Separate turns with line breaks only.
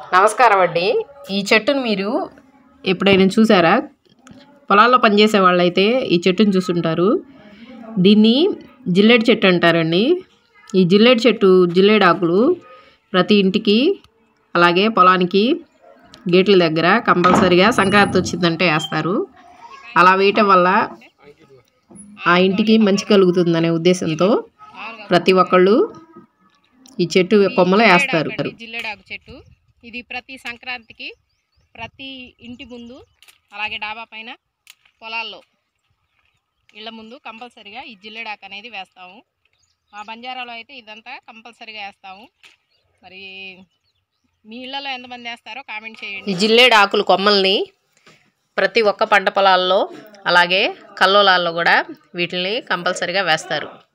నమస్కారం అండి ఈ చెట్టును మీరు ఎప్పుడైనా చూసారా పొలాల్లో పనిచేసే వాళ్ళైతే ఈ చెట్టును చూసుంటారు దీన్ని జిల్లేడు చెట్టు అంటారండి ఈ జిల్లేడు చెట్టు జిల్లేడు ఆకులు ప్రతి ఇంటికి అలాగే పొలానికి గేట్ల దగ్గర కంపల్సరిగా సంక్రాంతి వచ్చిందంటే వేస్తారు అలా వేయటం వల్ల ఆ ఇంటికి మంచి కలుగుతుందనే ఉద్దేశంతో ప్రతి ఒక్కళ్ళు ఈ చెట్టు కొమ్మలు వేస్తారు
జిల్లేడాకు చెట్టు ఇది ప్రతి సంక్రాంతికి ప్రతి ఇంటి ముందు అలాగే డాబా పైన పొలాల్లో ఇళ్ళ ముందు కంపల్సరిగా ఈ జిల్లేడాకు అనేది వేస్తాము మా బంజారాలో అయితే ఇదంతా కంపల్సరిగా వేస్తాము మరి మీ ఇళ్ళలో ఎంతమంది వేస్తారో కామెంట్
ఈ
చేయండి
జిల్లేడు ఆకులు కొమ్మల్ని ప్రతి ఒక్క పంట పొలాల్లో అలాగే కల్లోలాల్లో కూడా వీటిని కంపల్సరిగా వేస్తారు